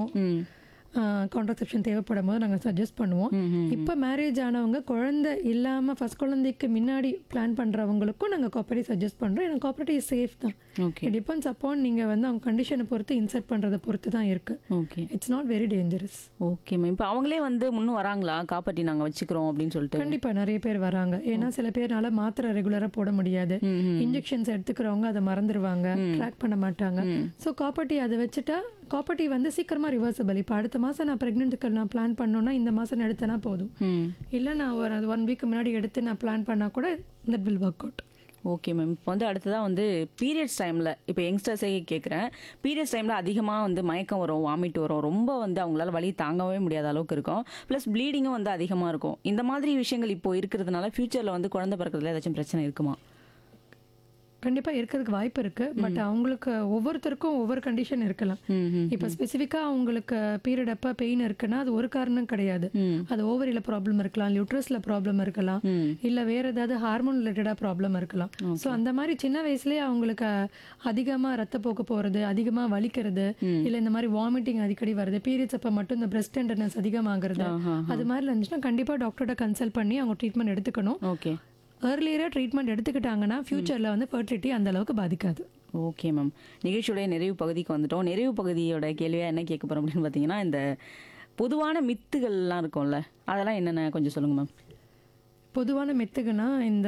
பண்ணுவோம் ம் கான்ட்ரசெப்ஷன் தேவைப்படும் போது நாங்கள் சஜஸ்ட் பண்ணுவோம் இப்போ மேரேஜ் ஆனவங்க குழந்தை இல்லாமல் ஃபர்ஸ்ட் குழந்தைக்கு முன்னாடி பிளான் பண்ணுறவங்களுக்கும் நாங்கள் காப்பரேட் சஜஸ்ட் பண்ணுறோம் ஏன்னா காப்பரேட் சேஃப் தான் ஓகே டிபெண்ட்ஸ் அப்பான் நீங்கள் வந்து அவங்க கண்டிஷனை பொறுத்து இன்சர்ட் பண்ணுறதை பொறுத்து தான் இருக்குது okay it's not very dangerous okay ma'am இப்போ அவங்களே வந்து முன்னும் வராங்களா காப்பாற்றி நாங்கள் வச்சுக்கிறோம் அப்படின்னு சொல்லிட்டு கண்டிப்பாக நிறைய பேர் வராங்க ஏன்னா சில பேர்னால மாத்திரை ரெகுலராக போட முடியாது ம், ம். இன்ஜெக்ஷன்ஸ் எடுத்துக்கிறவங்க அதை மறந்துடுவாங்க ட்ராக் பண்ண மாட்டாங்க ஸோ காப்பர்ட்டி அதை வச்சுட்டா காப்பர்ட்டி வந்து சீக்கிரமா ரிவர்சபிள் இப்போ அடுத்த மாதம் நான் ப்ரெக்னென்ட்டுக்கு நான் பிளான் பண்ணோன்னா இந்த மாதம் எடுத்தேன்னா போதும் ம் இல்லை நான் ஒரு ஒன் வீக் முன்னாடி எடுத்து நான் பிளான் பண்ணால் கூட that will work out okay ma'am இப்போ வந்து அடுத்ததாக வந்து பீரியட்ஸ் டைமில் இப்போ யங்ஸ்டர்ஸே கேட்குறேன் பீரியட்ஸ் டைமில் அதிகமாக வந்து மயக்கம் வரும் வாமிட் வரும் ரொம்ப வந்து அவங்களால வலி தாங்கவே முடியாத அளவுக்கு இருக்கும் ப்ளஸ் ப்ளீடிங்கும் வந்து அதிகமாக இருக்கும் இந்த மாதிரி விஷயங்கள் இப்போ இருக்கிறதுனால ஃப்யூச்சரில் வந்து குழந்தை பிறக்கிறதுல ஏதாச்சும் பிரச்சனை இருக்குமா கண்டிப்பாக இருக்கிறதுக்கு வாய்ப்பு இருக்கு பட் அவங்களுக்கு ஒவ்வொருத்தருக்கும் ஒவ்வொரு கண்டிஷன் இருக்கலாம் ம் ம் இப்போ ஸ்பெசிஃபிக்காக அவங்களுக்கு பீரியட் அப்போ பெயின் இருக்குன்னா அது ஒரு காரணம் கிடையாது ம். அது ஓவரியில் ப்ராப்ளம் இருக்கலாம் லியூட்ரஸில் ப்ராப்ளம் இருக்கலாம் ம் இல்லை வேற ஏதாவது ஹார்மோன் ரிலேட்டடாக ப்ராப்ளம் இருக்கலாம் ஸோ அந்த மாதிரி சின்ன வயசுலயே அவங்களுக்கு அதிகமாக ரத்தப்போக்கு போகிறது அதிகமாக வலிக்கிறது இல்லை இந்த மாதிரி வாமிட்டிங் அடிக்கடி வருது பீரியட்ஸ் அப்போ மட்டும் இந்த பிரஸ்ட் டெண்டர்னஸ் அதிகமாகிறது ஆஹா. அது மாதிரி இருந்துச்சுன்னா கண்டிப்பாக டாக்டரோட கன்சல்ட் பண்ணி அவங்க ட்ரீட்மெண்ட் எடுத்துக்கணும் ஓகே ஏர்லியராக ட்ரீட்மெண்ட் எடுத்துக்கிட்டாங்கன்னா ஃபியூச்சரில் வந்து ஃபர்டிலிட்டி அந்த அளவுக்கு பாதிக்காது ஓகே மேம் நிகழ்ச்சியோடைய நிறைவு பகுதிக்கு வந்துட்டோம் நிறைவு பகுதியோட கேள்வியாக என்ன கேட்க போகிறோம் அப்படின்னு பார்த்தீங்கன்னா இந்த பொதுவான மித்துகள்லாம் இருக்கும்ல அதெல்லாம் என்னென்ன கொஞ்சம் சொல்லுங்கள் மேம் பொதுவான மெத்துக்குன்னா இந்த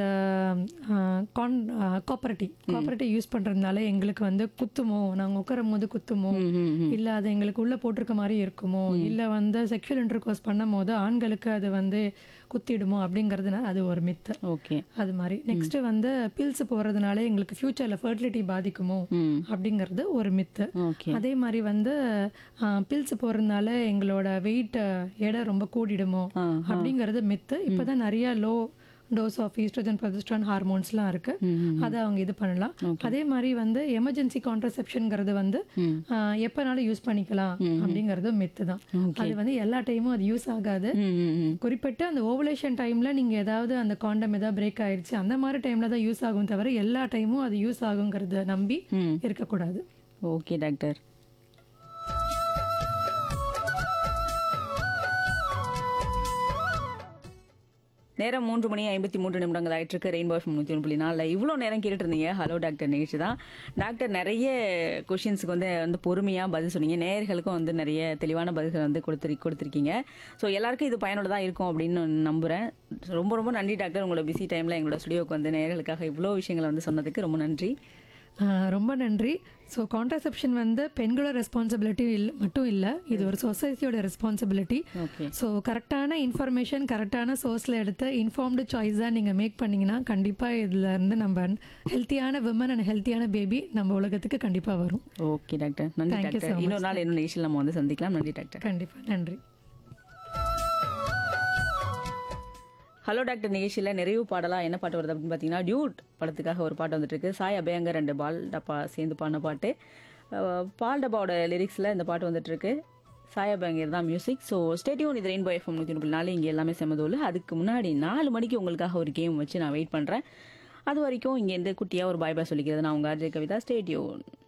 கான் காப்பரேட்டிவ் காப்பரேட்டிவ் யூஸ் பண்ணுறதுனால எங்களுக்கு வந்து குத்துமோ நாங்கள் உட்காரும் போது குத்துமோ ம் ம் ம் இல்லை அது எங்களுக்கு உள்ளே போட்டிருக்க மாதிரி இருக்குமோ இல்லை வந்து செக்ஷுவல் இன்டர்கோர்ஸ் பண்ணும் போது ஆண்களுக்கு அது வந்து குத்திடுமோ அப்படிங்கிறதுனால அது ஒரு மித்து ஓகே அது மாதிரி நெக்ஸ்ட் வந்து பில்ஸ் போகிறதுனால எங்களுக்கு ஃப்யூச்சரில் ஃபர்டிலிட்டி பாதிக்குமோ ம் அப்படிங்கிறது ஒரு மித்து ஓகே அதே மாதிரி வந்து பில்ஸ் போகிறதுனால எங்களோட வெயிட் எடை ரொம்ப கூடிடுமோ ஆ அப்படிங்கிறது மித்து இப்போதான் நிறைய low dose of estrogen progesterone ஹார்மோன்ஸ்லாம் இருக்கு ம் அதை அவங்க இது பண்ணலாம் அதே மாதிரி வந்து எமர்ஜென்சி கான்ட்ரசெப்ஷன்ங்கிறது வந்து ம் ஆஹ், எப்பனாலும் யூஸ் பண்ணிக்கலாம் அப்படிங்கிறது மித்து தான் அது வந்து எல்லா டைமும் அது யூஸ் ஆகாது ம் ம் ம் குறிப்பிட்டு அந்த ஓவலேஷன் டைம்ல நீங்க ஏதாவது அந்த காண்டம் ஏதாவது பிரேக் ஆயிடுச்சு அந்த மாதிரி டைம்ல தான் யூஸ் ஆகும் தவிர எல்லா டைமும் அது யூஸ் ஆகுங்கிறத நம்பி ம் இருக்கக்கூடாது ஓகே டாக்டர் நேரம் மூன்று மணி ஐம்பத்தி மூன்று நிமிடங்கள் ஆயிட்டு இருக்கு ரெயின்போ முந்நூற்றி ஒன்று புள்ளி நாலில் இவ்வளோ நேரம் கேட்டுட்டு இருந்தீங்க ஹலோ டாக்டர் நிகழ்ச்சி தான் டாக்டர் நிறைய கொஷின்ஸுக்கு வந்து வந்து பொறுமையாக பதில் சொன்னீங்க நேயர்களுக்கும் வந்து நிறைய தெளிவான பதில்கள் வந்து கொடுத்துரு கொடுத்துருக்கீங்க ஸோ எல்லாருக்கும் இது பயனுள்ளதாக இருக்கும் அப்படின்னு நம்புகிறேன் ரொம்ப ரொம்ப நன்றி டாக்டர் உங்களோட பிஸி டைமில் எங்களோட ஸ்டுடியோக்கு வந்து நேயர்களுக்காக இவ்வளோ விஷயங்களை வந்து சொன்னதுக்கு ரொம்ப நன்றி ஆஹ் ரொம்ப நன்றி ஸோ கான்ட்ரசெப்ஷன் வந்து பெண்களோட ரெஸ்பான்சிபிலிட்டி இல் மட்டும் இல்லை இது ஒரு சொசைட்டியோட ரெஸ்பான்சிபிலிட்டி ஓகே ஸோ கரெக்டான இன்ஃபர்மேஷன் கரெக்டான சோர்ஸில் எடுத்து இன்ஃபார்ம்டு சாய்ஸ் தான் நீங்கள் மேக் பண்ணீங்கன்னா கண்டிப்பாக இதில் இருந்து நம்ம ஹெல்த்தியான விமன் அண்ட் ஹெல்த்தியான பேபி நம்ம உலகத்துக்கு கண்டிப்பாக வரும் ஓகே டாக்டர் நன்றி Thank you so doctor much. இன்னொரு நாள் இன்னொரு நிகழ்ச்சியில் நம்ம வந்து சந்திக்கலாம் நன்றி டாக்டர் கண்டிப்பாக நன்றி ஹலோ டாக்டர் நிகழ்ச்சியில் நிறைவு பாடலாம் என்ன பாட்டு வருது அப்படின்னு பார்த்தீங்கன்னா டியூட் படத்துக்காக ஒரு பாட்டு வந்துட்டு இருக்கு சாய் அபயங்கர் ரெண்டு பால் டப்பா சேர்ந்து பாடின பாட்டு அஹ், பால் டப்பாவோட லிரிக்ஸில் இந்த பாட்டு வந்துட்டு இருக்கு சாய் அபயங்கர் தான் மியூசிக் ஸோ ஸ்டேடியோன் இது ரெயின்போ எஃப்எம் நூற்றி முப்பது நாலு இங்கே எல்லாமே செமதோல் அதுக்கு முன்னாடி நாலு மணிக்கு உங்களுக்காக ஒரு கேம் வச்சு நான் வெயிட் பண்ணுறேன் அது வரைக்கும் இங்கேருந்து குட்டியாக ஒரு பாய் பாய் சொல்லிக்கிறது நான் உங்கள் அஜய் கவிதா ஸ்டேடியோன்